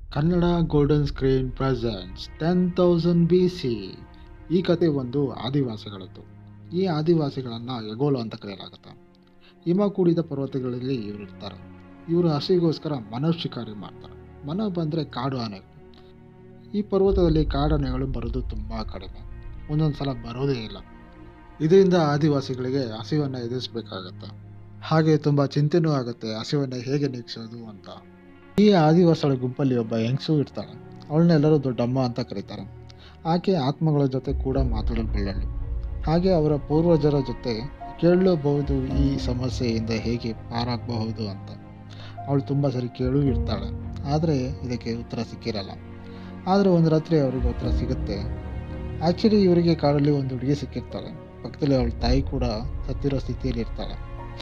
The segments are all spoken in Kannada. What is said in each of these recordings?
Kannada golden screen presents ten thousand B C ಈ ಕತೆ ಒಂದು ಆದಿವಾಸಿಗಳದ್ದು ಈ ಆದಿವಾಸಿಗಳನ್ನು ಎಗೋಲು ಅಂತ ಕರೆಯಲಾಗುತ್ತೆ ಹಿಮ ಕೂಡಿದ ಪರ್ವತಗಳಲ್ಲಿ ಇವರು ಇರ್ತಾರೆ ಇವರು ಹಸಿಗೋಸ್ಕರ ಮನ ಶಿಕಾರಿ ಮಾಡ್ತಾರೆ ಮನ ಬಂದರೆ ಕಾಡು ಆನೆಗಳು ಈ ಪರ್ವತದಲ್ಲಿ ಕಾಡಾನೆಗಳು ಬರೋದು ತುಂಬ ಕಡಿಮೆ ಒಂದೊಂದು ಸಲ ಬರೋದೇ ಇಲ್ಲ ಇದರಿಂದ ಆದಿವಾಸಿಗಳಿಗೆ ಹಸಿವನ್ನು ಎದುರಿಸಬೇಕಾಗತ್ತೆ ಹಾಗೆ ತುಂಬ ಚಿಂತೆನೂ ಆಗುತ್ತೆ ಹಸಿವನ್ನು ಹೇಗೆ ನೀಗಿಸೋದು ಅಂತ ಈ ಆದಿವಾಸಿಗಳ ಗುಂಪಲ್ಲಿ ಒಬ್ಬ ಹೆಂಗಸು ಇರ್ತಾಳೆ ಅವಳನ್ನ ಎಲ್ಲರೂ ದೊಡ್ಡಮ್ಮ ಅಂತ ಕರೀತಾರೆ ಆಕೆ ಆತ್ಮಗಳ ಜೊತೆ ಕೂಡ ಮಾತಾಡಲ್ಬಲ್ಲಳು ಹಾಗೆ ಅವರ ಪೂರ್ವಜರ ಜೊತೆ ಕೇಳಬಹುದು ಈ ಸಮಸ್ಯೆಯಿಂದ ಹೇಗೆ ಪಾರಾಗಬಹುದು ಅಂತ ಅವಳು ತುಂಬ ಸರಿ ಕೇಳೂ ಇರ್ತಾಳೆ ಆದರೆ ಇದಕ್ಕೆ ಉತ್ತರ ಸಿಕ್ಕಿರಲ್ಲ ಆದರೆ ಒಂದು ರಾತ್ರಿ ಅವ್ರಿಗೆ ಉತ್ತರ ಸಿಗುತ್ತೆ ಆ್ಯಕ್ಚುಲಿ ಇವರಿಗೆ ಕಾಡಲ್ಲಿ ಒಂದು ಹುಡುಗಿ ಸಿಕ್ಕಿರ್ತಾಳೆ ಪಕ್ಕದಲ್ಲಿ ಅವಳ ತಾಯಿ ಕೂಡ ಸತ್ತಿರೋ ಸ್ಥಿತಿಯಲ್ಲಿ ಇರ್ತಾಳೆ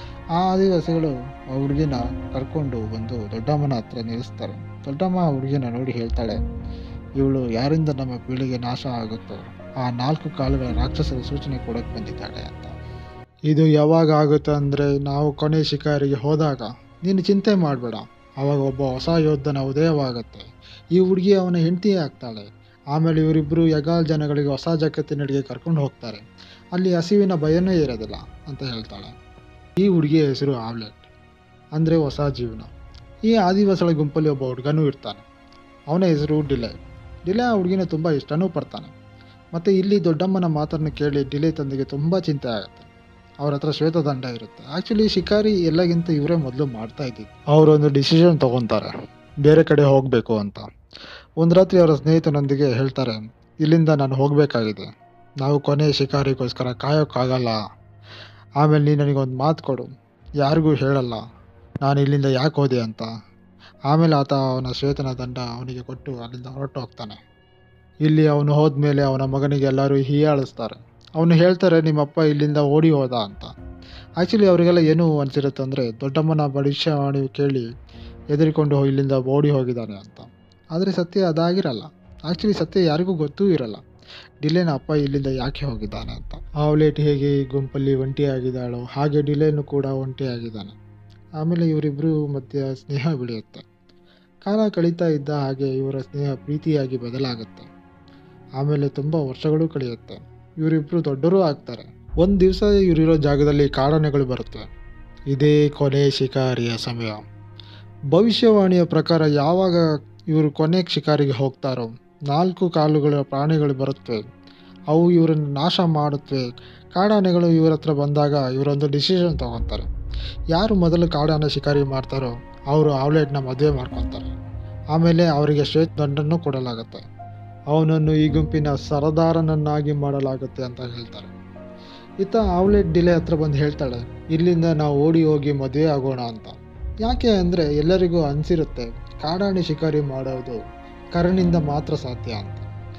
ಆ ಆದಿವಾಸಿಗಳು ಆ ಹುಡುಗಿನ ಕರ್ಕೊಂಡು ಬಂದು ದೊಡ್ಡಮ್ಮನ ಹತ್ರ ನಿಲ್ಲಿಸ್ತಾರೆ ದೊಡ್ಡಮ್ಮ ಆ ಹುಡುಗಿನ ನೋಡಿ ಹೇಳ್ತಾಳೆ ಇವಳು ಯಾರಿಂದ ನಮ್ಮ ಪೀಳಿಗೆ ನಾಶ ಆಗುತ್ತೋ ಆ ನಾಲ್ಕು ಕಾಲುಗಳ ರಾಕ್ಷಸರ ಸೂಚನೆ ಕೊಡೋಕೆ ಬಂದಿದ್ದಾಳೆ ಅಂತ ಇದು ಯಾವಾಗ ಆಗುತ್ತೆ ಅಂದರೆ ನಾವು ಕೊನೆ ಶಿಕಾರಿಗೆ ಹೋದಾಗ ನೀನು ಚಿಂತೆ ಮಾಡಬೇಡ ಆವಾಗ ಒಬ್ಬ ಹೊಸ ಯೋಧನ ಉದಯವಾಗುತ್ತೆ ಈ ಹುಡುಗಿ ಅವನ ಹೆಂಡತಿ ಆಗ್ತಾಳೆ ಆಮೇಲೆ ಇವರಿಬ್ಬರು ಯಗಾಲ್ ಜನಗಳಿಗೆ ಹೊಸ ಜಗತ್ತಿನಡಿಗೆ ಕರ್ಕೊಂಡು ಹೋಗ್ತಾರೆ ಅಲ್ಲಿ ಹಸಿವಿನ ಭಯನೇ ಇರೋದಿಲ್ಲ ಅಂತ ಹೇಳ್ತಾಳೆ ಈ ಹುಡುಗಿಯ ಹೆಸರು ಆವ್ಲೆಟ್ ಅಂದರೆ ಹೊಸ ಜೀವನ ಈ ಆದಿವಾಸಿಗಳ ಗುಂಪಲ್ಲಿ ಒಬ್ಬ ಹುಡುಗನೂ ಇರ್ತಾನೆ ಅವನ ಹೆಸರು ಡಿಲೆ ಡಿಲೆ ಆ ಹುಡುಗಿನ ತುಂಬ ಇಷ್ಟನೂ ಪಡ್ತಾನೆ ಮತ್ತು ಇಲ್ಲಿ ದೊಡ್ಡಮ್ಮನ ಮಾತನ್ನು ಕೇಳಿ ಡಿಲೆ ತಂದೆಗೆ ತುಂಬ ಚಿಂತೆ ಆಗುತ್ತೆ ಅವ್ರ ಹತ್ರ ಶ್ವೇತದಂಡ ಇರುತ್ತೆ ಆ್ಯಕ್ಚುಲಿ ಶಿಕಾರಿ ಎಲ್ಲಗಿಂತ ಇವರೇ ಮೊದಲು ಮಾಡ್ತಾ ಇದ್ದಿದ್ದು ಅವರೊಂದು ಡಿಸಿಷನ್ ತೊಗೊತಾರೆ ಬೇರೆ ಕಡೆ ಹೋಗಬೇಕು ಅಂತ ಒಂದು ರಾತ್ರಿ ಅವರ ಸ್ನೇಹಿತನೊಂದಿಗೆ ಹೇಳ್ತಾರೆ ಇಲ್ಲಿಂದ ನಾನು ಹೋಗಬೇಕಾಗಿದೆ ನಾವು ಕೊನೆ ಶಿಕಾರಿಗೋಸ್ಕರ ಕಾಯೋಕ್ಕಾಗಲ್ಲ ಆಮೇಲೆ ನೀನು ನನಗೊಂದು ಮಾತು ಕೊಡು ಯಾರಿಗೂ ಹೇಳಲ್ಲ ನಾನು ಇಲ್ಲಿಂದ ಯಾಕೆ ಹೋದೆ ಅಂತ ಆಮೇಲೆ ಆತ ಅವನ ಶ್ವೇತನ ದಂಡ ಅವನಿಗೆ ಕೊಟ್ಟು ಅಲ್ಲಿಂದ ಹೊರಟು ಹೋಗ್ತಾನೆ ಇಲ್ಲಿ ಅವನು ಹೋದ್ಮೇಲೆ ಅವನ ಮಗನಿಗೆ ಎಲ್ಲರೂ ಹೀಯಾಳಿಸ್ತಾರೆ ಅವನು ಹೇಳ್ತಾರೆ ನಿಮ್ಮಪ್ಪ ಇಲ್ಲಿಂದ ಓಡಿ ಹೋದ ಅಂತ ಆ್ಯಕ್ಚುಲಿ ಅವರಿಗೆಲ್ಲ ಏನು ಅನಿಸಿರುತ್ತೆ ಅಂದರೆ ದೊಡ್ಡಮ್ಮನ ಭವಿಷ್ಯವಾಣಿ ಕೇಳಿ ಹೆದರಿಕೊಂಡು ಹೋ- ಇಲ್ಲಿಂದ ಓಡಿ ಹೋಗಿದ್ದಾನೆ ಅಂತ ಆದರೆ ಸತ್ಯ ಅದಾಗಿರಲ್ಲ ಆ್ಯಕ್ಚುಲಿ ಸತ್ಯ ಯಾರಿಗೂ ಗೊತ್ತೂ ಇರಲ್ಲ ಡಿಲೇನ ಅಪ್ಪ ಇಲ್ಲಿಂದ ಯಾಕೆ ಹೋಗಿದ್ದಾನೆ ಅಂತ ಆವ್ಲೇಟ್ ಹೇಗೆ ಈ ಗುಂಪಲ್ಲಿ ಒಂಟಿಯಾಗಿದ್ದಾಳೋ ಹಾಗೆ ಡಿಲೇನು ಕೂಡ ಒಂಟಿಯಾಗಿದ್ದಾನೆ ಆಮೇಲೆ ಇವರಿಬ್ಬರು ಮಧ್ಯೆ ಸ್ನೇಹ ಬೆಳೆಯುತ್ತೆ ಕಾಲ ಕಳೀತಾ ಇದ್ದ ಹಾಗೆ ಇವರ ಸ್ನೇಹ ಪ್ರೀತಿಯಾಗಿ ಬದಲಾಗುತ್ತೆ ಆಮೇಲೆ ತುಂಬ ವರ್ಷಗಳು ಕಳೆಯುತ್ತೆ ಇವರಿಬ್ಬರು ದೊಡ್ಡರೂ ಆಗ್ತಾರೆ ಒಂದು ದಿವಸ ಇವರಿರೋ ಜಾಗದಲ್ಲಿ ಕಾಡಾನೆಗಳು ಬರುತ್ತೆ ಇದೇ ಕೊನೆ ಶಿಕಾರಿಯ ಸಮಯ ಭವಿಷ್ಯವಾಣಿಯ ಪ್ರಕಾರ ಯಾವಾಗ ಇವರು ಕೊನೆ ಶಿಕಾರಿಗೆ ಹೋಗ್ತಾರೋ ನಾಲ್ಕು ಕಾಲುಗಳ ಪ್ರಾಣಿಗಳು ಬರುತ್ತವೆ ಅವು ಇವರನ್ನು ನಾಶ ಮಾಡುತ್ತವೆ ಕಾಡಾನೆಗಳು ಇವರ ಹತ್ರ ಬಂದಾಗ ಇವರೊಂದು ಡಿಸಿಷನ್ ತಗೊತಾರೆ ಯಾರು ಮೊದಲು ಕಾಡಾನೆ ಶಿಕಾರಿ ಮಾಡ್ತಾರೋ ಅವರು ಆವ್ಲೆಟ್ನ ಮದುವೆ ಮಾಡ್ಕೊತಾರೆ ಆಮೇಲೆ ಅವರಿಗೆ ಶ್ವೇತ ದಂಡನ್ನು ಕೊಡಲಾಗುತ್ತೆ ಅವನನ್ನು ಈ ಗುಂಪಿನ ಸರದಾರನನ್ನಾಗಿ ಮಾಡಲಾಗುತ್ತೆ ಅಂತ ಹೇಳ್ತಾರೆ ಇತ್ತ ಆವ್ಲೆಟ್ ಡಿಲೆ ಹತ್ರ ಬಂದು ಹೇಳ್ತಾಳೆ ಇಲ್ಲಿಂದ ನಾವು ಓಡಿ ಹೋಗಿ ಮದುವೆ ಆಗೋಣ ಅಂತ ಯಾಕೆ ಅಂದರೆ ಎಲ್ಲರಿಗೂ ಅನಿಸಿರುತ್ತೆ ಕಾಡಾನೆ ಶಿಕಾರಿ ಮಾಡೋದು ಕರಣಿಂದ ಮಾತ್ರ ಸಾಧ್ಯ ಅಂತ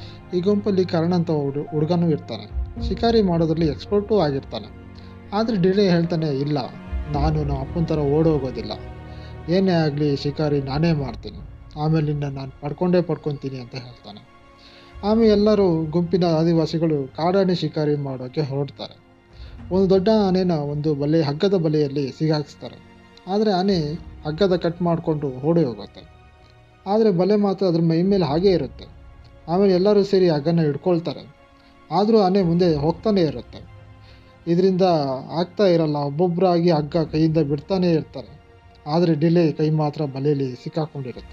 ಈ ಗುಂಪಲ್ಲಿ ಕರಣ್ ಅಂತ ಹುಡು ಹುಡುಗನೂ ಇರ್ತಾನೆ ಶಿಕಾರಿ ಮಾಡೋದ್ರಲ್ಲಿ ಎಕ್ಸ್ಪರ್ಟೂ ಆಗಿರ್ತಾನೆ ಆದರೆ ಡಿಲೆ ಹೇಳ್ತಾನೆ ಇಲ್ಲ ನಾನು ನಮ್ಮ ಅಪ್ಪನ ಥರ ಓಡೋಗೋದಿಲ್ಲ ಏನೇ ಆಗಲಿ ಶಿಕಾರಿ ನಾನೇ ಮಾಡ್ತೀನಿ ಆಮೇಲೆ ನಿನ್ನ ನಾನು ಪಡ್ಕೊಂಡೇ ಪಡ್ಕೊತೀನಿ ಅಂತ ಹೇಳ್ತಾನೆ ಆಮೇಲೆ ಎಲ್ಲರೂ ಗುಂಪಿನ ಆದಿವಾಸಿಗಳು ಕಾಡಾನೆ ಶಿಕಾರಿ ಮಾಡೋಕ್ಕೆ ಹೊರಡ್ತಾರೆ ಒಂದು ದೊಡ್ಡ ಆನೆನ ಒಂದು ಬಲೆ ಹಗ್ಗದ ಬಲೆಯಲ್ಲಿ ಸಿಗಾಕಿಸ್ತಾರೆ ಆದರೆ ಆನೆ ಹಗ್ಗದ ಕಟ್ ಮಾಡಿಕೊಂಡು ಓಡಿ ಹೋಗುತ್ತೆ ಆದರೆ ಬಲೆ ಮಾತ್ರ ಅದ್ರ ಮೈ ಮೇಲೆ ಹಾಗೇ ಇರುತ್ತೆ ಆಮೇಲೆ ಎಲ್ಲರೂ ಸೇರಿ ಹಗ್ಗನ ಹಿಡ್ಕೊಳ್ತಾರೆ ಆದರೂ ಆನೆ ಮುಂದೆ ಹೋಗ್ತಾನೆ ಇರುತ್ತೆ ಇದರಿಂದ ಆಗ್ತಾ ಇರಲ್ಲ ಒಬ್ಬೊಬ್ಬರಾಗಿ ಹಗ್ಗ ಕೈಯಿಂದ ಬಿಡ್ತಾನೆ ಇರ್ತಾರೆ ಆದರೆ ಡಿಲೆ ಕೈ ಮಾತ್ರ ಬಲೆಯಲ್ಲಿ ಸಿಕ್ಕಾಕೊಂಡಿರುತ್ತೆ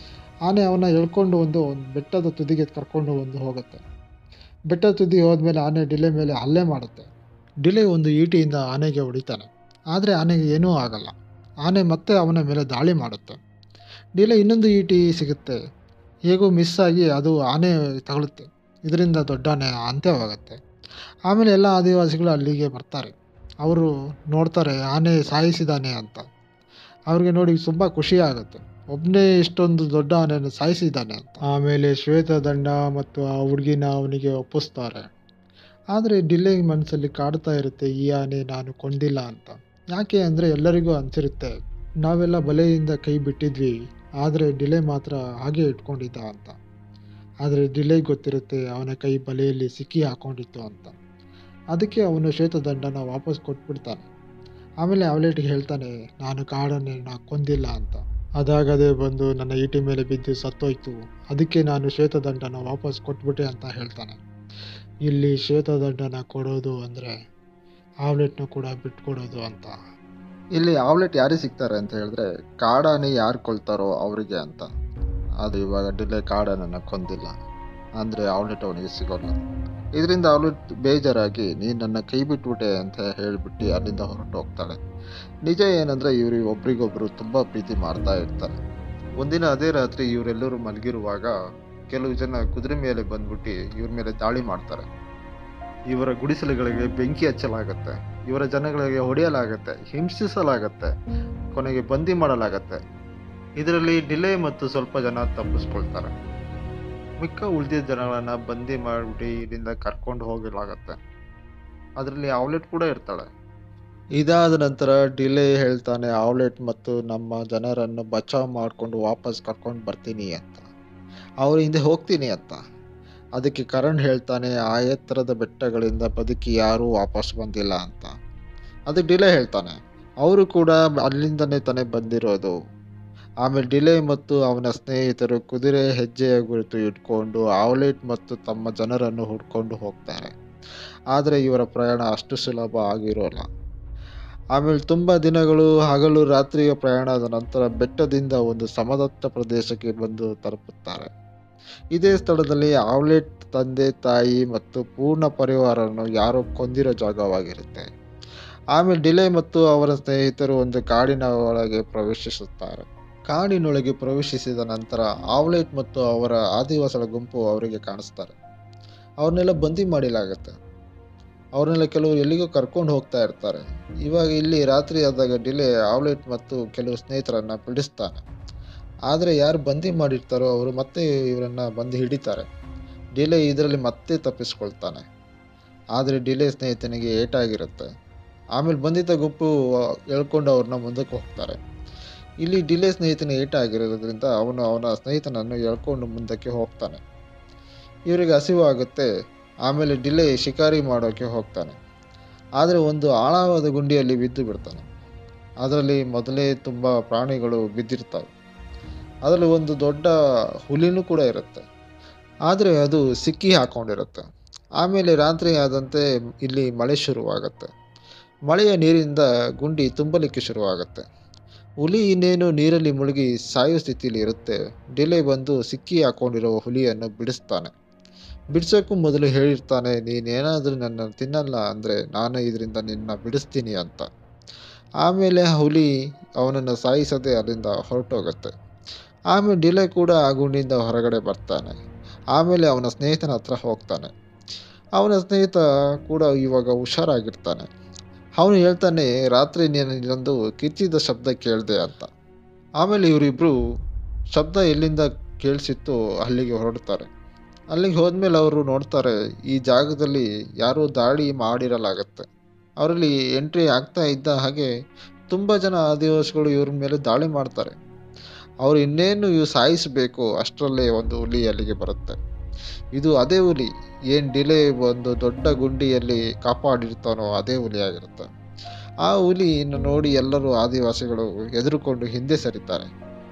ಆನೆ ಅವನ್ನ ಎಳ್ಕೊಂಡು ಒಂದು ಒಂದು ಬೆಟ್ಟದ ತುದಿಗೆ ಕರ್ಕೊಂಡು ಒಂದು ಹೋಗುತ್ತೆ ಬೆಟ್ಟದ ತುದಿ ಹೋದ್ಮೇಲೆ ಆನೆ ಡಿಲೆ ಮೇಲೆ ಹಲ್ಲೆ ಮಾಡುತ್ತೆ ಡಿಲೆ ಒಂದು ಈಟಿಯಿಂದ ಆನೆಗೆ ಹೊಡಿತಾನೆ ಆದರೆ ಆನೆಗೆ ಏನೂ ಆಗಲ್ಲ ಆನೆ ಮತ್ತೆ ಅವನ ಮೇಲೆ ದಾಳಿ ಮಾಡುತ್ತೆ ಡಿಲೆ ಇನ್ನೊಂದು ಈಟಿ ಸಿಗುತ್ತೆ ಹೇಗೋ ಮಿಸ್ ಆಗಿ ಅದು ಆನೆ ತಗೊಳುತ್ತೆ ಇದರಿಂದ ದೊಡ್ಡ ಆನೆ ಅಂತ್ಯವಾಗುತ್ತೆ ಆಮೇಲೆ ಎಲ್ಲ ಆದಿವಾಸಿಗಳು ಅಲ್ಲಿಗೆ ಬರ್ತಾರೆ ಅವರು ನೋಡ್ತಾರೆ ಆನೆ ಸಾಯಿಸಿದಾನೆ ಅಂತ ಅವ್ರಿಗೆ ನೋಡಿ ತುಂಬ ಖುಷಿ ಆಗುತ್ತೆ ಒಬ್ಬನೇ ಇಷ್ಟೊಂದು ದೊಡ್ಡ ಆನೆಯನ್ನು ಸಾಯಿಸಿದ್ದಾನೆ ಅಂತ ಆಮೇಲೆ ಶ್ವೇತದಂಡ ಮತ್ತು ಆ ಹುಡುಗಿನ ಅವನಿಗೆ ಒಪ್ಪಿಸ್ತಾರೆ ಆದರೆ ಡಿಲೆ ಮನಸ್ಸಲ್ಲಿ ಕಾಡ್ತಾ ಇರುತ್ತೆ ಈ ಆನೆ ನಾನು ಕೊಂದಿಲ್ಲ ಅಂತ ಯಾಕೆ ಅಂದರೆ ಎಲ್ಲರಿಗೂ ಅನಿಸಿರುತ್ತೆ ನಾವೆಲ್ಲ ಬಲೆಯಿಂದ ಕೈ ಬಿಟ್ಟಿದ್ವಿ ಆದರೆ ಡಿಲೆ ಮಾತ್ರ ಹಾಗೆ ಇಟ್ಕೊಂಡಿದ್ದ ಅಂತ ಆದರೆ ಡಿಲೆ ಗೊತ್ತಿರುತ್ತೆ ಅವನ ಕೈ ಬಲೆಯಲ್ಲಿ ಸಿಕ್ಕಿ ಹಾಕೊಂಡಿತ್ತು ಅಂತ ಅದಕ್ಕೆ ಅವನು ಶ್ವೇತದಂಡನ ವಾಪಸ್ ಕೊಟ್ಬಿಡ್ತಾನೆ ಆಮೇಲೆ ಅವಲೇಟಿಗೆ ಹೇಳ್ತಾನೆ ನಾನು ಕಾಡನ್ನು ನಾ ಕೊಂದಿಲ್ಲ ಅಂತ ಅದಾಗದೆ ಬಂದು ನನ್ನ ಈಟಿ ಮೇಲೆ ಬಿದ್ದು ಸತ್ತೋಯ್ತು ಅದಕ್ಕೆ ನಾನು ಶ್ವೇತದಂಡನ ವಾಪಸ್ ಕೊಟ್ಬಿಟ್ಟೆ ಅಂತ ಹೇಳ್ತಾನೆ ಇಲ್ಲಿ ಶ್ವೇತದಂಡನ ಕೊಡೋದು ಅಂದರೆ ಆವ್ಲೆಟ್ನ ಕೂಡ ಬಿಟ್ಕೊಡೋದು ಅಂತ ಇಲ್ಲಿ ಆವ್ಲೆಟ್ ಯಾರಿಗೆ ಸಿಗ್ತಾರೆ ಅಂತ ಹೇಳಿದ್ರೆ ಕಾಡಾನೆ ಯಾರು ಕೊಳ್ತಾರೋ ಅವರಿಗೆ ಅಂತ ಅದು ಇವಾಗ ಡಿಲೆ ಕಾಡಾನನ್ನ ಕೊಂದಿಲ್ಲ ಅಂದರೆ ಆವ್ಲೆಟ್ ಅವನಿಗೆ ಸಿಗೋಲ್ಲ ಇದರಿಂದ ಆವ್ಲೆಟ್ ಬೇಜಾರಾಗಿ ನೀನು ನನ್ನ ಕೈ ಬಿಟ್ಬಿಟ್ಟೆ ಅಂತ ಹೇಳಿಬಿಟ್ಟು ಅಲ್ಲಿಂದ ಹೊರಟು ಹೋಗ್ತಾಳೆ ನಿಜ ಏನಂದರೆ ಇವರು ಒಬ್ರಿಗೊಬ್ರು ತುಂಬ ಪ್ರೀತಿ ಮಾಡ್ತಾ ಇರ್ತಾರೆ ಒಂದಿನ ಅದೇ ರಾತ್ರಿ ಇವರೆಲ್ಲರೂ ಮಲಗಿರುವಾಗ ಕೆಲವು ಜನ ಕುದುರೆ ಮೇಲೆ ಬಂದ್ಬಿಟ್ಟು ಇವ್ರ ಮೇಲೆ ದಾಳಿ ಮಾಡ್ತಾರೆ ಇವರ ಗುಡಿಸಲುಗಳಿಗೆ ಬೆಂಕಿ ಹಚ್ಚಲಾಗತ್ತೆ ಇವರ ಜನಗಳಿಗೆ ಹೊಡೆಯಲಾಗತ್ತೆ ಹಿಂಸಿಸಲಾಗತ್ತೆ ಕೊನೆಗೆ ಬಂದಿ ಮಾಡಲಾಗತ್ತೆ ಇದರಲ್ಲಿ ಡಿಲೇ ಮತ್ತು ಸ್ವಲ್ಪ ಜನ ತಪ್ಪಿಸ್ಕೊಳ್ತಾರೆ ಮಿಕ್ಕ ಉಳಿದಿದ್ದ ಜನಗಳನ್ನ ಬಂದಿ ಮಾಡಿಬಿಟ್ಟು ಇಲ್ಲಿಂದ ಕರ್ಕೊಂಡು ಹೋಗಲಾಗತ್ತೆ ಅದರಲ್ಲಿ ಆವ್ಲೆಟ್ ಕೂಡ ಇರ್ತಾಳೆ ಇದಾದ ನಂತರ ಡಿಲೇ ಹೇಳ್ತಾನೆ ಆವ್ಲೆಟ್ ಮತ್ತು ನಮ್ಮ ಜನರನ್ನು ಬಚಾವ್ ಮಾಡಿಕೊಂಡು ವಾಪಸ್ ಕರ್ಕೊಂಡು ಬರ್ತೀನಿ ಅಂತ ಅವ್ರ ಹಿಂದೆ ಹೋಗ್ತೀನಿ ಅಂತ ಅದಕ್ಕೆ ಕರಣ್ ಹೇಳ್ತಾನೆ ಆ ಎತ್ತರದ ಬೆಟ್ಟಗಳಿಂದ ಬದುಕಿ ಯಾರೂ ವಾಪಸ್ ಬಂದಿಲ್ಲ ಅಂತ ಅದಕ್ಕೆ ಡಿಲೇ ಹೇಳ್ತಾನೆ ಅವರು ಕೂಡ ಅಲ್ಲಿಂದನೇ ತಾನೇ ಬಂದಿರೋದು ಆಮೇಲೆ ಡಿಲೇ ಮತ್ತು ಅವನ ಸ್ನೇಹಿತರು ಕುದುರೆ ಹೆಜ್ಜೆಯ ಗುರುತು ಇಟ್ಕೊಂಡು ಆವ್ಲೆಟ್ ಮತ್ತು ತಮ್ಮ ಜನರನ್ನು ಹುಡ್ಕೊಂಡು ಹೋಗ್ತಾರೆ ಆದರೆ ಇವರ ಪ್ರಯಾಣ ಅಷ್ಟು ಸುಲಭ ಆಗಿರೋಲ್ಲ ಆಮೇಲೆ ತುಂಬ ದಿನಗಳು ಹಗಲು ರಾತ್ರಿಯ ಪ್ರಯಾಣದ ನಂತರ ಬೆಟ್ಟದಿಂದ ಒಂದು ಸಮದತ್ತ ಪ್ರದೇಶಕ್ಕೆ ಬಂದು ತಲುಪುತ್ತಾರೆ ಇದೇ ಸ್ಥಳದಲ್ಲಿ ಆವ್ಲೆಟ್ ತಂದೆ ತಾಯಿ ಮತ್ತು ಪೂರ್ಣ ಪರಿವಾರವನ್ನು ಯಾರೋ ಕೊಂದಿರೋ ಜಾಗವಾಗಿರುತ್ತೆ ಆಮೇಲೆ ಡಿಲೇ ಮತ್ತು ಅವರ ಸ್ನೇಹಿತರು ಒಂದು ಕಾಡಿನ ಒಳಗೆ ಪ್ರವೇಶಿಸುತ್ತಾರೆ ಕಾಡಿನೊಳಗೆ ಪ್ರವೇಶಿಸಿದ ನಂತರ ಆವ್ಲೆಟ್ ಮತ್ತು ಅವರ ಆದಿವಾಸಿಗಳ ಗುಂಪು ಅವರಿಗೆ ಕಾಣಿಸ್ತಾರೆ ಅವ್ರನ್ನೆಲ್ಲ ಬಂದಿ ಮಾಡಿಲಾಗತ್ತೆ ಅವ್ರನ್ನೆಲ್ಲ ಕೆಲವರು ಎಲ್ಲಿಗೋ ಕರ್ಕೊಂಡು ಹೋಗ್ತಾ ಇರ್ತಾರೆ ಇವಾಗ ಇಲ್ಲಿ ರಾತ್ರಿ ಆದಾಗ ಡಿಲೇ ಆವ್ಲೆಟ್ ಮತ್ತು ಕೆಲವು ಸ್ನೇಹಿತರನ್ನ ಬಿಡಿಸ್ತಾನೆ ಆದರೆ ಯಾರು ಬಂದಿ ಮಾಡಿರ್ತಾರೋ ಅವರು ಮತ್ತೆ ಇವರನ್ನ ಬಂದು ಹಿಡಿತಾರೆ ಡಿಲೇ ಇದರಲ್ಲಿ ಮತ್ತೆ ತಪ್ಪಿಸ್ಕೊಳ್ತಾನೆ ಆದರೆ ಡಿಲೇ ಸ್ನೇಹಿತನಿಗೆ ಏಟಾಗಿರುತ್ತೆ ಆಮೇಲೆ ಬಂಧಿತ ಗುಂಪು ಎಳ್ಕೊಂಡು ಅವ್ರನ್ನ ಮುಂದಕ್ಕೆ ಹೋಗ್ತಾರೆ ಇಲ್ಲಿ ಡಿಲೇ ಸ್ನೇಹಿತನ ಏಟಾಗಿರೋದ್ರಿಂದ ಅವನು ಅವನ ಸ್ನೇಹಿತನನ್ನು ಎಳ್ಕೊಂಡು ಮುಂದಕ್ಕೆ ಹೋಗ್ತಾನೆ ಇವರಿಗೆ ಹಸಿವು ಆಗುತ್ತೆ ಆಮೇಲೆ ಡಿಲೇ ಶಿಕಾರಿ ಮಾಡೋಕ್ಕೆ ಹೋಗ್ತಾನೆ ಆದರೆ ಒಂದು ಆಳವಾದ ಗುಂಡಿಯಲ್ಲಿ ಬಿದ್ದು ಬಿಡ್ತಾನೆ ಅದರಲ್ಲಿ ಮೊದಲೇ ತುಂಬ ಪ್ರಾಣಿಗಳು ಬಿದ್ದಿರ್ತವೆ ಅದರಲ್ಲಿ ಒಂದು ದೊಡ್ಡ ಹುಲಿನೂ ಕೂಡ ಇರುತ್ತೆ ಆದರೆ ಅದು ಸಿಕ್ಕಿ ಹಾಕೊಂಡಿರುತ್ತೆ ಆಮೇಲೆ ರಾತ್ರಿ ಆದಂತೆ ಇಲ್ಲಿ ಮಳೆ ಶುರುವಾಗುತ್ತೆ ಮಳೆಯ ನೀರಿಂದ ಗುಂಡಿ ತುಂಬಲಿಕ್ಕೆ ಶುರುವಾಗುತ್ತೆ ಹುಲಿ ಇನ್ನೇನು ನೀರಲ್ಲಿ ಮುಳುಗಿ ಸಾಯೋ ಸ್ಥಿತಿಯಲ್ಲಿ ಇರುತ್ತೆ ಡಿಲೇ ಬಂದು ಸಿಕ್ಕಿ ಹಾಕೊಂಡಿರುವ ಹುಲಿಯನ್ನು ಬಿಡಿಸ್ತಾನೆ ಬಿಡಿಸೋಕ್ಕೂ ಮೊದಲು ಹೇಳಿರ್ತಾನೆ ನೀನೇನಾದರೂ ನನ್ನ ತಿನ್ನಲ್ಲ ಅಂದರೆ ನಾನು ಇದರಿಂದ ನಿನ್ನ ಬಿಡಿಸ್ತೀನಿ ಅಂತ ಆಮೇಲೆ ಆ ಹುಲಿ ಅವನನ್ನು ಸಾಯಿಸದೆ ಅಲ್ಲಿಂದ ಹೊರಟೋಗುತ್ತೆ ಆಮೇಲೆ ಡಿಲೇ ಕೂಡ ಆ ಗುಂಡಿಯಿಂದ ಹೊರಗಡೆ ಬರ್ತಾನೆ ಆಮೇಲೆ ಅವನ ಸ್ನೇಹಿತನ ಹತ್ರ ಹೋಗ್ತಾನೆ ಅವನ ಸ್ನೇಹಿತ ಕೂಡ ಇವಾಗ ಹುಷಾರಾಗಿರ್ತಾನೆ ಅವನು ಹೇಳ್ತಾನೆ ರಾತ್ರಿ ನೀನು ಇಲ್ಲೊಂದು ಕಿಚ್ಚಿದ ಶಬ್ದ ಕೇಳಿದೆ ಅಂತ ಆಮೇಲೆ ಇವರಿಬ್ಬರು ಶಬ್ದ ಎಲ್ಲಿಂದ ಕೇಳಿಸಿತ್ತು ಅಲ್ಲಿಗೆ ಹೊರಡ್ತಾರೆ ಅಲ್ಲಿಗೆ ಹೋದ್ಮೇಲೆ ಅವರು ನೋಡ್ತಾರೆ ಈ ಜಾಗದಲ್ಲಿ ಯಾರೋ ದಾಳಿ ಮಾಡಿರಲಾಗತ್ತೆ ಅವರಲ್ಲಿ ಎಂಟ್ರಿ ಆಗ್ತಾ ಇದ್ದ ಹಾಗೆ ತುಂಬ ಜನ ಆದಿವಾಸಿಗಳು ಇವ್ರ ಮೇಲೆ ದಾಳಿ ಮಾಡ್ತಾರೆ ಅವ್ರು ಇನ್ನೇನು ಇವು ಸಾಯಿಸಬೇಕು ಅಷ್ಟರಲ್ಲೇ ಒಂದು ಹುಲಿ ಅಲ್ಲಿಗೆ ಬರುತ್ತೆ ಇದು ಅದೇ ಹುಲಿ ಏನು ಡಿಲೇ ಒಂದು ದೊಡ್ಡ ಗುಂಡಿಯಲ್ಲಿ ಕಾಪಾಡಿರ್ತಾನೋ ಅದೇ ಹುಲಿ ಆಗಿರುತ್ತೆ ಆ ಹುಲಿಯನ್ನು ನೋಡಿ ಎಲ್ಲರೂ ಆದಿವಾಸಿಗಳು ಹೆದರುಕೊಂಡು ಹಿಂದೆ ಸರಿತಾರೆ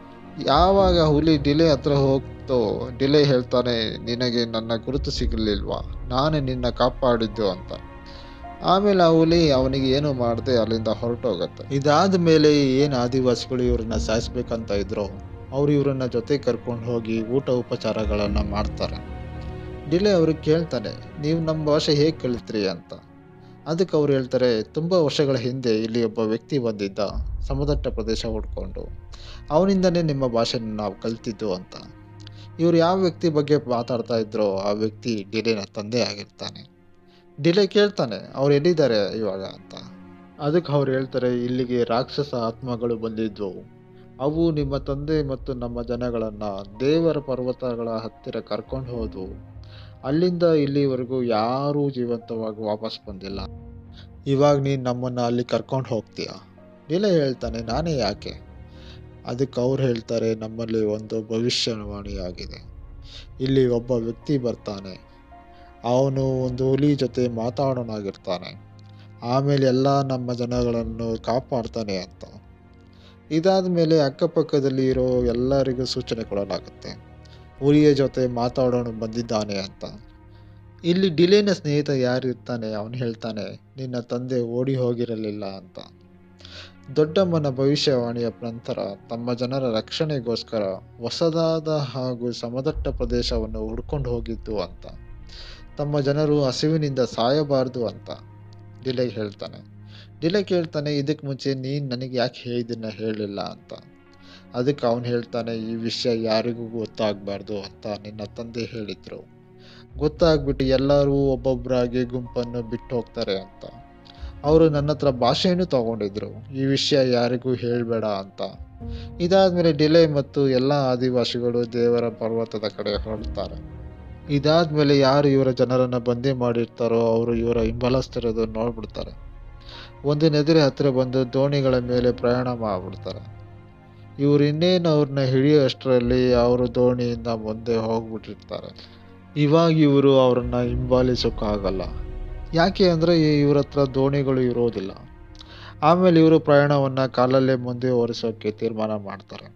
ಯಾವಾಗ ಹುಲಿ ಡಿಲೇ ಹತ್ರ ಹೋಗ್ತೋ ಡಿಲೇ ಹೇಳ್ತಾನೆ ನಿನಗೆ ನನ್ನ ಗುರುತು ಸಿಗಲಿಲ್ವಾ ನಾನೇ ನಿನ್ನ ಕಾಪಾಡಿದ್ದು ಅಂತ ಆಮೇಲೆ ಆ ಹುಲಿ ಅವನಿಗೆ ಏನು ಮಾಡದೆ ಅಲ್ಲಿಂದ ಹೊರಟೋಗತ್ತೆ ಇದಾದ ಮೇಲೆ ಏನು ಆದಿವಾಸಿಗಳು ಇವ್ರನ್ನ ಸಾಯಿಸ್ಬೇಕಂತ ಇದ್ರೋ ಅವ್ರು ಇವ್ರನ್ನ ಜೊತೆ ಕರ್ಕೊಂಡು ಹೋಗಿ ಊಟ ಉಪಚಾರಗಳನ್ನು ಮಾಡ್ತಾರೆ ಡಿಲೇ ಅವ್ರಿಗೆ ಕೇಳ್ತಾನೆ ನೀವು ನಮ್ಮ ಭಾಷೆ ಹೇಗೆ ಕಲಿತ್ರಿ ಅಂತ ಅದಕ್ಕೆ ಅವ್ರು ಹೇಳ್ತಾರೆ ತುಂಬ ವರ್ಷಗಳ ಹಿಂದೆ ಇಲ್ಲಿ ಒಬ್ಬ ವ್ಯಕ್ತಿ ಬಂದಿದ್ದ ಸಮದಟ್ಟ ಪ್ರದೇಶ ಹುಡ್ಕೊಂಡು ಅವನಿಂದನೇ ನಿಮ್ಮ ಭಾಷೆನ ನಾವು ಕಲ್ತಿದ್ದು ಅಂತ ಇವ್ರು ಯಾವ ವ್ಯಕ್ತಿ ಬಗ್ಗೆ ಮಾತಾಡ್ತಾ ಇದ್ರೋ ಆ ವ್ಯಕ್ತಿ ಡಿಲೇನ ತಂದೆ ಆಗಿರ್ತಾನೆ ಡಿಲೇ ಕೇಳ್ತಾನೆ ಅವ್ರು ಎಲ್ಲಿದ್ದಾರೆ ಇವಾಗ ಅಂತ ಅದಕ್ಕೆ ಅವ್ರು ಹೇಳ್ತಾರೆ ಇಲ್ಲಿಗೆ ರಾಕ್ಷಸ ಆತ್ಮಗಳು ಬಂದಿದ್ವು ಅವು ನಿಮ್ಮ ತಂದೆ ಮತ್ತು ನಮ್ಮ ಜನಗಳನ್ನು ದೇವರ ಪರ್ವತಗಳ ಹತ್ತಿರ ಕರ್ಕೊಂಡು ಹೋದವು ಅಲ್ಲಿಂದ ಇಲ್ಲಿವರೆಗೂ ಯಾರೂ ಜೀವಂತವಾಗಿ ವಾಪಸ್ ಬಂದಿಲ್ಲ ಇವಾಗ ನೀನು ನಮ್ಮನ್ನು ಅಲ್ಲಿ ಕರ್ಕೊಂಡು ಹೋಗ್ತೀಯ ಡಿಲೇ ಹೇಳ್ತಾನೆ ನಾನೇ ಯಾಕೆ ಅದಕ್ಕೆ ಅವ್ರು ಹೇಳ್ತಾರೆ ನಮ್ಮಲ್ಲಿ ಒಂದು ಭವಿಷ್ಯವಾಣಿ ಆಗಿದೆ ಇಲ್ಲಿ ಒಬ್ಬ ವ್ಯಕ್ತಿ ಬರ್ತಾನೆ ಅವನು ಒಂದು ಹುಲಿ ಜೊತೆ ಮಾತಾಡೋನಾಗಿರ್ತಾನೆ ಆಮೇಲೆ ಎಲ್ಲ ನಮ್ಮ ಜನಗಳನ್ನು ಕಾಪಾಡ್ತಾನೆ ಅಂತ ಇದಾದ ಮೇಲೆ ಅಕ್ಕಪಕ್ಕದಲ್ಲಿ ಇರೋ ಎಲ್ಲರಿಗೂ ಸೂಚನೆ ಕೊಡಲಾಗುತ್ತೆ ಉರಿಯ ಜೊತೆ ಮಾತಾಡೋಣ ಬಂದಿದ್ದಾನೆ ಅಂತ ಇಲ್ಲಿ ಡಿಲೇನ ಸ್ನೇಹಿತ ಯಾರು ಇರ್ತಾನೆ ಅವನು ಹೇಳ್ತಾನೆ ನಿನ್ನ ತಂದೆ ಓಡಿ ಹೋಗಿರಲಿಲ್ಲ ಅಂತ ದೊಡ್ಡಮ್ಮನ ಭವಿಷ್ಯವಾಣಿಯ ನಂತರ ತಮ್ಮ ಜನರ ರಕ್ಷಣೆಗೋಸ್ಕರ ಹೊಸದಾದ ಹಾಗೂ ಸಮದಟ್ಟ ಪ್ರದೇಶವನ್ನು ಹುಡ್ಕೊಂಡು ಹೋಗಿದ್ದು ಅಂತ ತಮ್ಮ ಜನರು ಹಸಿವಿನಿಂದ ಸಾಯಬಾರದು ಅಂತ ಡಿಲೆ ಹೇಳ್ತಾನೆ ಡಿಲೆ ಕೇಳ್ತಾನೆ ಇದಕ್ಕೆ ಮುಂಚೆ ನೀನು ನನಗೆ ಯಾಕೆ ಹೇಳಿದ್ದನ್ನ ಹೇಳಲಿಲ್ಲ ಅಂತ ಅದಕ್ಕೆ ಅವನು ಹೇಳ್ತಾನೆ ಈ ವಿಷಯ ಯಾರಿಗೂ ಗೊತ್ತಾಗಬಾರ್ದು ಅಂತ ನಿನ್ನ ತಂದೆ ಹೇಳಿದ್ರು ಗೊತ್ತಾಗ್ಬಿಟ್ಟು ಎಲ್ಲರೂ ಒಬ್ಬೊಬ್ಬರಾಗಿ ಗುಂಪನ್ನು ಬಿಟ್ಟು ಹೋಗ್ತಾರೆ ಅಂತ ಅವರು ನನ್ನ ಹತ್ರ ಭಾಷೆಯನ್ನು ತಗೊಂಡಿದ್ರು ಈ ವಿಷಯ ಯಾರಿಗೂ ಹೇಳಬೇಡ ಅಂತ ಇದಾದ್ಮೇಲೆ ಡಿಲೆ ಮತ್ತು ಎಲ್ಲ ಆದಿವಾಸಿಗಳು ದೇವರ ಪರ್ವತದ ಕಡೆ ಹೊರಡ್ತಾರೆ ಇದಾದ್ಮೇಲೆ ಯಾರು ಇವರ ಜನರನ್ನ ಬಂದಿ ಮಾಡಿರ್ತಾರೋ ಅವರು ಇವರ ಹಿಂಬಲಸ್ತಿರೋದು ನೋಡ್ಬಿಡ್ತಾರೆ ಒಂದು ನದಿರ ಹತ್ರ ಬಂದು ದೋಣಿಗಳ ಮೇಲೆ ಪ್ರಯಾಣ ಮಾಡ್ಬಿಡ್ತಾರೆ ಇವ್ರು ಇನ್ನೇನು ಅವ್ರನ್ನ ಹಿಡಿಯೋ ಅಷ್ಟರಲ್ಲಿ ಅವರು ದೋಣಿಯಿಂದ ಮುಂದೆ ಹೋಗ್ಬಿಟ್ಟಿರ್ತಾರೆ ಇವಾಗ ಇವರು ಅವರನ್ನ ಹಿಂಬಾಲಿಸೋಕ್ಕಾಗಲ್ಲ ಯಾಕೆ ಅಂದರೆ ಇವ್ರ ಹತ್ರ ದೋಣಿಗಳು ಇರೋದಿಲ್ಲ ಆಮೇಲೆ ಇವರು ಪ್ರಯಾಣವನ್ನು ಕಾಲಲ್ಲೇ ಮುಂದೆ ಒರೆಸೋಕ್ಕೆ ತೀರ್ಮಾನ ಮಾಡ್ತಾರೆ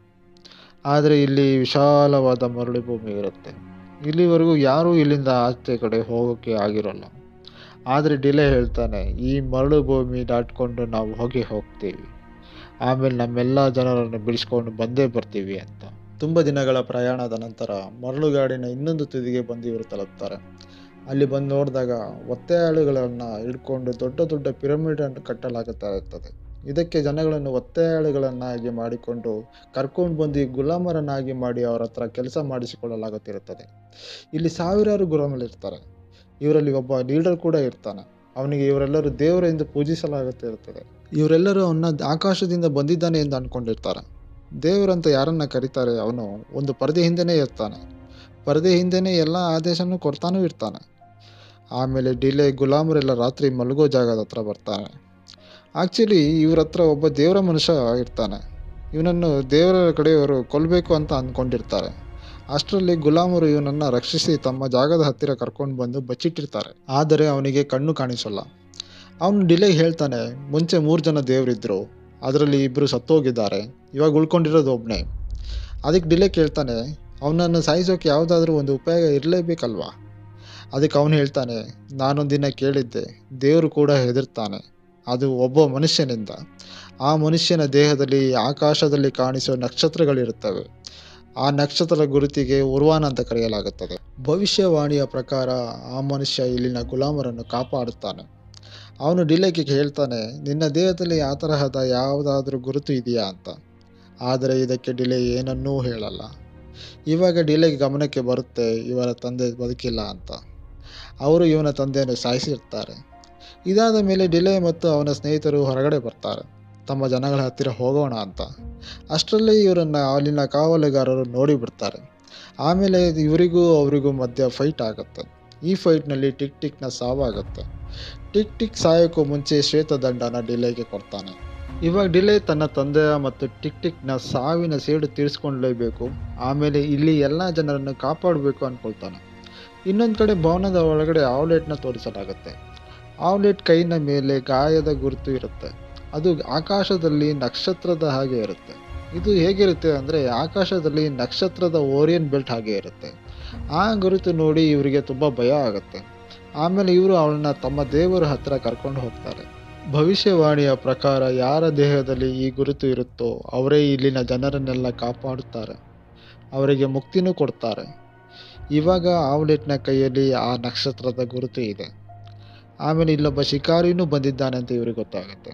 ಆದರೆ ಇಲ್ಲಿ ವಿಶಾಲವಾದ ಮರಳು ಭೂಮಿ ಇರುತ್ತೆ ಇಲ್ಲಿವರೆಗೂ ಯಾರೂ ಇಲ್ಲಿಂದ ಆಚೆ ಕಡೆ ಹೋಗೋಕ್ಕೆ ಆಗಿರೋಲ್ಲ ಆದರೆ ಡಿಲೆ ಹೇಳ್ತಾನೆ ಈ ಮರಳು ಭೂಮಿ ದಾಟ್ಕೊಂಡು ನಾವು ಹೋಗಿ ಹೋಗ್ತೀವಿ ಆಮೇಲೆ ನಮ್ಮೆಲ್ಲ ಜನರನ್ನು ಬಿಡಿಸ್ಕೊಂಡು ಬಂದೇ ಬರ್ತೀವಿ ಅಂತ ತುಂಬ ದಿನಗಳ ಪ್ರಯಾಣದ ನಂತರ ಮರಳುಗಾಡಿನ ಇನ್ನೊಂದು ತುದಿಗೆ ಬಂದು ಇವರು ತಲುಪ್ತಾರೆ ಅಲ್ಲಿ ಬಂದು ನೋಡಿದಾಗ ಒತ್ತೆಯಾಳುಗಳನ್ನು ಹಿಡ್ಕೊಂಡು ದೊಡ್ಡ ದೊಡ್ಡ ಪಿರಮಿಡ್ ಅನ್ನು ಕಟ್ಟಲಾಗುತ್ತಾ ಇರ್ತದೆ ಇದಕ್ಕೆ ಜನಗಳನ್ನು ಒತ್ತೆಯಾಳುಗಳನ್ನಾಗಿ ಮಾಡಿಕೊಂಡು ಕರ್ಕೊಂಡು ಬಂದು ಗುಲಾಮರನ್ನಾಗಿ ಮಾಡಿ ಅವರ ಹತ್ರ ಕೆಲಸ ಮಾಡಿಸಿಕೊಳ್ಳಲಾಗುತ್ತಿರುತ್ತದೆ ಇಲ್ಲಿ ಸಾವಿರಾರು ಗುಲಾಮರಿರ್ತಾರೆ ಇವರಲ್ಲಿ ಒಬ್ಬ ಲೀಡರ್ ಕೂಡ ಇರ್ತಾನೆ ಅವನಿಗೆ ಇವರೆಲ್ಲರೂ ದೇವರೆಂದು ಪೂಜಿಸಲಾಗುತ್ತಿರುತ್ತದೆ ಇವರೆಲ್ಲರೂ ಅವನ್ನ ಆಕಾಶದಿಂದ ಬಂದಿದ್ದಾನೆ ಎಂದು ಅಂದ್ಕೊಂಡಿರ್ತಾರೆ ದೇವರಂತ ಯಾರನ್ನ ಕರೀತಾರೆ ಅವನು ಒಂದು ಪರದೆ ಹಿಂದೆನೇ ಇರ್ತಾನೆ ಪರದೆ ಹಿಂದೆನೇ ಎಲ್ಲ ಆದೇಶನೂ ಕೊಡ್ತಾನೂ ಇರ್ತಾನೆ ಆಮೇಲೆ ಡಿಲೆ ಗುಲಾಮರೆಲ್ಲ ರಾತ್ರಿ ಮಲಗೋ ಜಾಗದ ಹತ್ರ ಬರ್ತಾನೆ ಆ್ಯಕ್ಚುಲಿ ಇವ್ರ ಹತ್ರ ಒಬ್ಬ ದೇವರ ಮನುಷ್ಯ ಇರ್ತಾನೆ ಇವನನ್ನು ದೇವರ ಕಡೆಯವರು ಕೊಲ್ಲಬೇಕು ಅಂತ ಅಂದ್ಕೊಂಡಿರ್ತಾರೆ ಅಷ್ಟರಲ್ಲಿ ಗುಲಾಮರು ಇವನನ್ನು ರಕ್ಷಿಸಿ ತಮ್ಮ ಜಾಗದ ಹತ್ತಿರ ಕರ್ಕೊಂಡು ಬಂದು ಬಚ್ಚಿಟ್ಟಿರ್ತಾರೆ ಆದರೆ ಅವನಿಗೆ ಕಣ್ಣು ಕಾಣಿಸಲ್ಲ ಅವನು ಡಿಲೆ ಹೇಳ್ತಾನೆ ಮುಂಚೆ ಮೂರು ಜನ ದೇವರಿದ್ದರು ಅದರಲ್ಲಿ ಇಬ್ಬರು ಸತ್ತೋಗಿದ್ದಾರೆ ಇವಾಗ ಉಳ್ಕೊಂಡಿರೋದು ಒಬ್ಬನೇ ಅದಕ್ಕೆ ಡಿಲೆ ಕೇಳ್ತಾನೆ ಅವನನ್ನು ಸಾಯಿಸೋಕೆ ಯಾವುದಾದ್ರೂ ಒಂದು ಉಪಯೋಗ ಇರಲೇಬೇಕಲ್ವಾ ಅದಕ್ಕೆ ಅವನು ಹೇಳ್ತಾನೆ ನಾನೊಂದಿನ ಕೇಳಿದ್ದೆ ದೇವರು ಕೂಡ ಹೆದರ್ತಾನೆ ಅದು ಒಬ್ಬ ಮನುಷ್ಯನಿಂದ ಆ ಮನುಷ್ಯನ ದೇಹದಲ್ಲಿ ಆಕಾಶದಲ್ಲಿ ಕಾಣಿಸೋ ನಕ್ಷತ್ರಗಳಿರುತ್ತವೆ ಆ ನಕ್ಷತ್ರ ಗುರುತಿಗೆ ಉರ್ವಾನ ಅಂತ ಕರೆಯಲಾಗುತ್ತದೆ ಭವಿಷ್ಯವಾಣಿಯ ಪ್ರಕಾರ ಆ ಮನುಷ್ಯ ಇಲ್ಲಿನ ಗುಲಾಮರನ್ನು ಕಾಪಾಡುತ್ತಾನೆ ಅವನು ಡಿಲೆಗೆ ಹೇಳ್ತಾನೆ ನಿನ್ನ ದೇಹದಲ್ಲಿ ಆ ತರಹದ ಯಾವುದಾದ್ರೂ ಗುರುತು ಇದೆಯಾ ಅಂತ ಆದರೆ ಇದಕ್ಕೆ ಡಿಲೆ ಏನನ್ನೂ ಹೇಳಲ್ಲ ಇವಾಗ ಡಿಲೆಗೆ ಗಮನಕ್ಕೆ ಬರುತ್ತೆ ಇವರ ತಂದೆ ಬದುಕಿಲ್ಲ ಅಂತ ಅವರು ಇವನ ತಂದೆಯನ್ನು ಸಾಯಿಸಿರ್ತಾರೆ ಇದಾದ ಮೇಲೆ ಡಿಲೆ ಮತ್ತು ಅವನ ಸ್ನೇಹಿತರು ಹೊರಗಡೆ ಬರ್ತಾರೆ ತಮ್ಮ ಜನಗಳ ಹತ್ತಿರ ಹೋಗೋಣ ಅಂತ ಅಷ್ಟರಲ್ಲಿ ಇವರನ್ನು ಅಲ್ಲಿನ ಕಾವಲುಗಾರರು ನೋಡಿ ಬಿಡ್ತಾರೆ ಆಮೇಲೆ ಇವರಿಗೂ ಅವರಿಗೂ ಮಧ್ಯ ಫೈಟ್ ಆಗುತ್ತೆ ಈ ಫೈಟ್ನಲ್ಲಿ ಟಿಕ್ ಟಿಕ್ನ ಸಾವಾಗುತ್ತೆ ಟಿಕ್ ಟಿಕ್ ಸಾಯೋಕ್ಕೂ ಮುಂಚೆ ಶ್ವೇತದಂಡನ ಡಿಲೆಗೆ ಕೊಡ್ತಾನೆ ಇವಾಗ ಡಿಲೆ ತನ್ನ ತಂದೆಯ ಮತ್ತು ಟಿಕ್ ಟಿಕ್ನ ಸಾವಿನ ಸೇಡು ತೀರಿಸ್ಕೊಳ್ಳೇಬೇಕು ಆಮೇಲೆ ಇಲ್ಲಿ ಎಲ್ಲ ಜನರನ್ನು ಕಾಪಾಡಬೇಕು ಅಂದ್ಕೊಳ್ತಾನೆ ಇನ್ನೊಂದು ಕಡೆ ಭವನದ ಒಳಗಡೆ ಆವ್ಲೆಟ್ನ ತೋರಿಸಲಾಗುತ್ತೆ ಆವ್ಲೆಟ್ ಕೈನ ಮೇಲೆ ಗಾಯದ ಗುರುತು ಇರುತ್ತೆ ಅದು ಆಕಾಶದಲ್ಲಿ ನಕ್ಷತ್ರದ ಹಾಗೆ ಇರುತ್ತೆ ಇದು ಹೇಗಿರುತ್ತೆ ಅಂದರೆ ಆಕಾಶದಲ್ಲಿ ನಕ್ಷತ್ರದ ಓರಿಯನ್ ಬೆಲ್ಟ್ ಹಾಗೆ ಇರುತ್ತೆ ಆ ಗುರುತು ನೋಡಿ ಇವರಿಗೆ ತುಂಬ ಭಯ ಆಗುತ್ತೆ ಆಮೇಲೆ ಇವರು ಅವಳನ್ನ ತಮ್ಮ ದೇವರ ಹತ್ರ ಕರ್ಕೊಂಡು ಹೋಗ್ತಾರೆ ಭವಿಷ್ಯವಾಣಿಯ ಪ್ರಕಾರ ಯಾರ ದೇಹದಲ್ಲಿ ಈ ಗುರುತು ಇರುತ್ತೋ ಅವರೇ ಇಲ್ಲಿನ ಜನರನ್ನೆಲ್ಲ ಕಾಪಾಡುತ್ತಾರೆ ಅವರಿಗೆ ಮುಕ್ತಿನೂ ಕೊಡ್ತಾರೆ ಇವಾಗ ಆವ್ಲೆಟ್ನ ಕೈಯಲ್ಲಿ ಆ ನಕ್ಷತ್ರದ ಗುರುತು ಇದೆ ಆಮೇಲೆ ಇಲ್ಲೊಬ್ಬ ಶಿಕಾರಿನೂ ಬಂದಿದ್ದಾನೆ ಅಂತ ಇವ್ರಿಗೆ ಗೊತ್ತಾಗುತ್ತೆ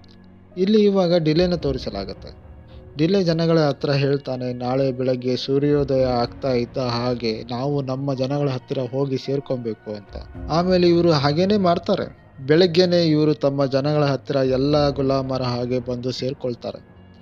ಇಲ್ಲಿ ಇವಾಗ ಡಿಲೇನ ತೋರಿಸಲಾಗುತ್ತೆ ಡಿಲೆ ಜನಗಳ ಹತ್ರ ಹೇಳ್ತಾನೆ ನಾಳೆ ಬೆಳಗ್ಗೆ ಸೂರ್ಯೋದಯ ಆಗ್ತಾ ಇದ್ದ ಹಾಗೆ ನಾವು ನಮ್ಮ ಜನಗಳ ಹತ್ತಿರ ಹೋಗಿ ಸೇರ್ಕೊಬೇಕು ಅಂತ ಆಮೇಲೆ ಇವರು ಹಾಗೇನೆ ಮಾಡ್ತಾರೆ ಬೆಳಗ್ಗೆನೆ ಇವರು ತಮ್ಮ ಜನಗಳ ಹತ್ತಿರ ಎಲ್ಲ ಗುಲಾಮರ ಹಾಗೆ ಬಂದು ಸೇರ್ಕೊಳ್ತಾರೆ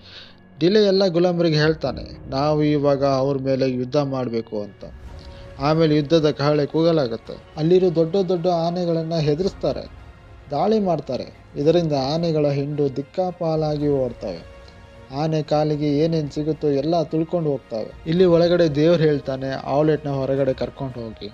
ಡಿಲೆ ಎಲ್ಲ ಗುಲಾಮರಿಗೆ ಹೇಳ್ತಾನೆ ನಾವು ಇವಾಗ ಅವ್ರ ಮೇಲೆ ಯುದ್ಧ ಮಾಡಬೇಕು ಅಂತ ಆಮೇಲೆ ಯುದ್ಧದ ಕಹಳೆ ಕೂಗಲಾಗುತ್ತೆ ಅಲ್ಲಿರೋ ದೊಡ್ಡ ದೊಡ್ಡ ಆನೆಗಳನ್ನು ಹೆದರಿಸ್ತಾರೆ ದಾಳಿ ಮಾಡ್ತಾರೆ ಇದರಿಂದ ಆನೆಗಳ ಹಿಂಡು ದಿಕ್ಕಾಪಾಲಾಗಿ ಓಡ್ತವೆ ಆನೆ ಕಾಲಿಗೆ ಏನೇನು ಸಿಗುತ್ತೋ ಎಲ್ಲ ತುಳ್ಕೊಂಡು ಹೋಗ್ತವೆ ಇಲ್ಲಿ ಒಳಗಡೆ ದೇವ್ರು ಹೇಳ್ತಾನೆ ಆವ್ಲೆಟ್ನ ಹೊರಗಡೆ ಕರ್ಕೊಂಡು ಹೋಗಿ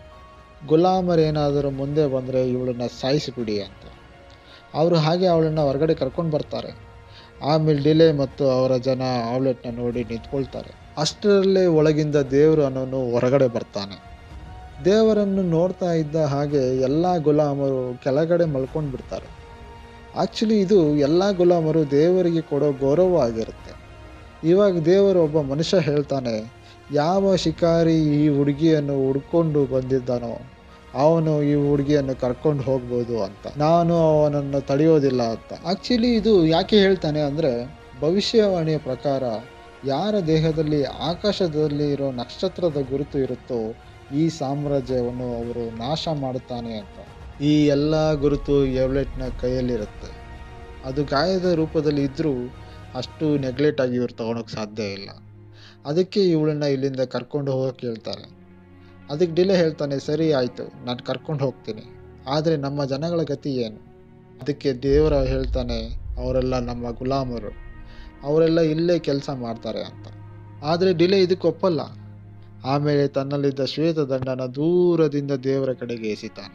ಗುಲಾಮರೇನಾದರೂ ಮುಂದೆ ಬಂದರೆ ಇವಳನ್ನ ಸಾಯಿಸಿಬಿಡಿ ಅಂತ ಅವರು ಹಾಗೆ ಅವಳನ್ನು ಹೊರಗಡೆ ಕರ್ಕೊಂಡು ಬರ್ತಾರೆ ಆಮೇಲೆ ಡಿಲೇ ಮತ್ತು ಅವರ ಜನ ಆವ್ಲೆಟ್ನ ನೋಡಿ ನಿಂತ್ಕೊಳ್ತಾರೆ ಅಷ್ಟರಲ್ಲೇ ಒಳಗಿಂದ ದೇವರು ಅನ್ನೋನು ಹೊರಗಡೆ ಬರ್ತಾನೆ ದೇವರನ್ನು ನೋಡ್ತಾ ಇದ್ದ ಹಾಗೆ ಎಲ್ಲ ಗುಲಾಮರು ಕೆಳಗಡೆ ಮಲ್ಕೊಂಡು ಬಿಡ್ತಾರೆ ಆ್ಯಕ್ಚುಲಿ ಇದು ಎಲ್ಲ ಗುಲಾಮರು ದೇವರಿಗೆ ಕೊಡೋ ಗೌರವ ಆಗಿರುತ್ತೆ ಇವಾಗ ದೇವರು ಒಬ್ಬ ಮನುಷ್ಯ ಹೇಳ್ತಾನೆ ಯಾವ ಶಿಕಾರಿ ಈ ಹುಡುಗಿಯನ್ನು ಹುಡ್ಕೊಂಡು ಬಂದಿದ್ದಾನೋ ಅವನು ಈ ಹುಡುಗಿಯನ್ನು ಕರ್ಕೊಂಡು ಹೋಗ್ಬೋದು ಅಂತ ನಾನು ಅವನನ್ನು ತಡೆಯೋದಿಲ್ಲ ಅಂತ ಆಕ್ಚುಲಿ ಇದು ಯಾಕೆ ಹೇಳ್ತಾನೆ ಅಂದರೆ ಭವಿಷ್ಯವಾಣಿಯ ಪ್ರಕಾರ ಯಾರ ದೇಹದಲ್ಲಿ ಆಕಾಶದಲ್ಲಿ ಇರೋ ನಕ್ಷತ್ರದ ಗುರುತು ಇರುತ್ತೋ ಈ ಸಾಮ್ರಾಜ್ಯವನ್ನು ಅವರು ನಾಶ ಮಾಡುತ್ತಾನೆ ಅಂತ ಈ ಎಲ್ಲ ಗುರುತು ಎವ್ಲೆಟ್ನ ಕೈಯಲ್ಲಿರುತ್ತೆ ಅದು ಗಾಯದ ರೂಪದಲ್ಲಿ ಇದ್ದರೂ ಅಷ್ಟು ನೆಗ್ಲೆಕ್ಟ್ ಆಗಿ ಇವ್ರು ತಗೊಳಕ್ಕೆ ಸಾಧ್ಯ ಇಲ್ಲ ಅದಕ್ಕೆ ಇವಳನ್ನ ಇಲ್ಲಿಂದ ಕರ್ಕೊಂಡು ಹೋಗಕ್ಕೆ ಹೇಳ್ತಾರೆ ಅದಕ್ಕೆ ಡಿಲೇ ಹೇಳ್ತಾನೆ ಸರಿ ಆಯಿತು ನಾನು ಕರ್ಕೊಂಡು ಹೋಗ್ತೀನಿ ಆದರೆ ನಮ್ಮ ಜನಗಳ ಗತಿ ಏನು ಅದಕ್ಕೆ ದೇವರ ಹೇಳ್ತಾನೆ ಅವರೆಲ್ಲ ನಮ್ಮ ಗುಲಾಮರು ಅವರೆಲ್ಲ ಇಲ್ಲೇ ಕೆಲಸ ಮಾಡ್ತಾರೆ ಅಂತ ಆದರೆ ಡಿಲೇ ಇದಕ್ಕೆ ಒಪ್ಪಲ್ಲ ಆಮೇಲೆ ತನ್ನಲ್ಲಿದ್ದ ಶ್ವೇತದಂಡನ ದೂರದಿಂದ ದೇವರ ಕಡೆಗೆ ಎಸಿತಾನೆ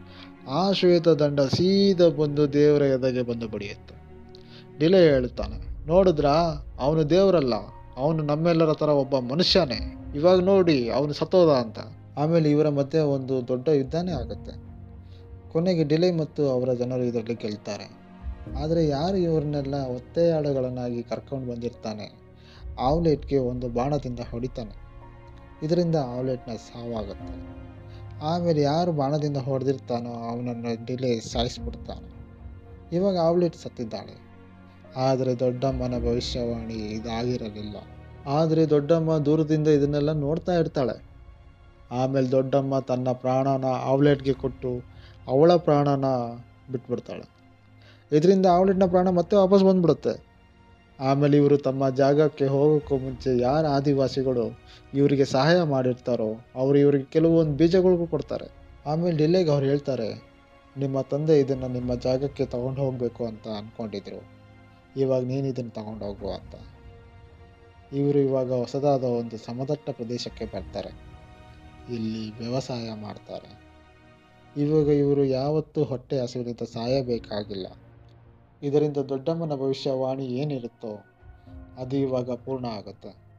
ಆ ಶ್ವೇತದಂಡ ಸೀದಾ ಬಂದು ದೇವರ ಎದೆಗೆ ಬಂದು ಬಡಿಯುತ್ತೆ ಡಿಲೇ ಹೇಳ್ತಾನೆ ನೋಡಿದ್ರಾ ಅವನು ದೇವರಲ್ಲ ಅವನು ನಮ್ಮೆಲ್ಲರ ಥರ ಒಬ್ಬ ಮನುಷ್ಯನೇ ಇವಾಗ ನೋಡಿ ಅವನು ಸತ್ತೋದ ಅಂತ ಆಮೇಲೆ ಇವರ ಮಧ್ಯೆ ಒಂದು ದೊಡ್ಡ ಯುದ್ಧನೇ ಆಗುತ್ತೆ ಕೊನೆಗೆ ಡಿಲೇ ಮತ್ತು ಅವರ ಜನರು ಇದರಲ್ಲಿ ಗೆಲ್ತಾರೆ ಆದರೆ ಯಾರು ಇವ್ರನ್ನೆಲ್ಲ ಒತ್ತೆಯಾಳುಗಳನ್ನಾಗಿ ಕರ್ಕೊಂಡು ಬಂದಿರ್ತಾನೆ ಆವ್ಲೆಟ್ಗೆ ಒಂದು ಬಾಣದಿಂದ ಹೊಡಿತಾನೆ ಇದರಿಂದ ಆವ್ಲೆಟ್ನ ಸಾವಾಗುತ್ತೆ ಆಮೇಲೆ ಯಾರು ಬಾಣದಿಂದ ಹೊಡೆದಿರ್ತಾನೋ ಅವನನ್ನು ಡಿಲೇ ಸಾಯಿಸ್ಬಿಡ್ತಾನೆ ಇವಾಗ ಆವ್ಲೆಟ್ ಸತ್ತಿದ್ದಾಳೆ ಆದರೆ ದೊಡ್ಡಮ್ಮನ ಭವಿಷ್ಯವಾಣಿ ಇದಾಗಿರಲಿಲ್ಲ ಆದರೆ ದೊಡ್ಡಮ್ಮ ದೂರದಿಂದ ಇದನ್ನೆಲ್ಲ ನೋಡ್ತಾ ಇರ್ತಾಳೆ ಆಮೇಲೆ ದೊಡ್ಡಮ್ಮ ತನ್ನ ಪ್ರಾಣನ ಆವ್ಲೆಟ್ಗೆ ಕೊಟ್ಟು ಅವಳ ಪ್ರಾಣನ ಬಿಟ್ಬಿಡ್ತಾಳೆ ಇದರಿಂದ ಆವ್ಲೆಟ್ನ ಪ್ರಾಣ ಮತ್ತೆ ವಾಪಸ್ ಬಂದ್ಬಿಡುತ್ತೆ ಆಮೇಲೆ ಇವರು ತಮ್ಮ ಜಾಗಕ್ಕೆ ಹೋಗೋಕ್ಕೂ ಮುಂಚೆ ಯಾರು ಆದಿವಾಸಿಗಳು ಇವರಿಗೆ ಸಹಾಯ ಮಾಡಿರ್ತಾರೋ ಅವರು ಇವರಿಗೆ ಕೆಲವೊಂದು ಬೀಜಗಳಿಗೂ ಕೊಡ್ತಾರೆ ಆಮೇಲೆ ಡಿಲ್ಲೆಗೆ ಅವ್ರು ಹೇಳ್ತಾರೆ ನಿಮ್ಮ ತಂದೆ ಇದನ್ನು ನಿಮ್ಮ ಜಾಗಕ್ಕೆ ತಗೊಂಡು ಹೋಗಬೇಕು ಅಂತ ಅಂದ್ಕೊಂಡಿದ್ರು ಇವಾಗ ನೀನು ಇದನ್ನು ತಗೊಂಡು ಹೋಗು ಅಂತ ಇವರು ಇವಾಗ ಹೊಸದಾದ ಒಂದು ಸಮತಟ್ಟ ಪ್ರದೇಶಕ್ಕೆ ಬರ್ತಾರೆ ಇಲ್ಲಿ ವ್ಯವಸಾಯ ಮಾಡ್ತಾರೆ ಇವಾಗ ಇವರು ಯಾವತ್ತೂ ಹೊಟ್ಟೆ ಹಸಿವಿನಿಂದ ಸಾಯಬೇಕಾಗಿಲ್ಲ ಇದರಿಂದ ದೊಡ್ಡಮ್ಮನ ಭವಿಷ್ಯವಾಣಿ ಏನಿರುತ್ತೋ ಅದು ಇವಾಗ ಪೂರ್ಣ ಆಗುತ್ತೆ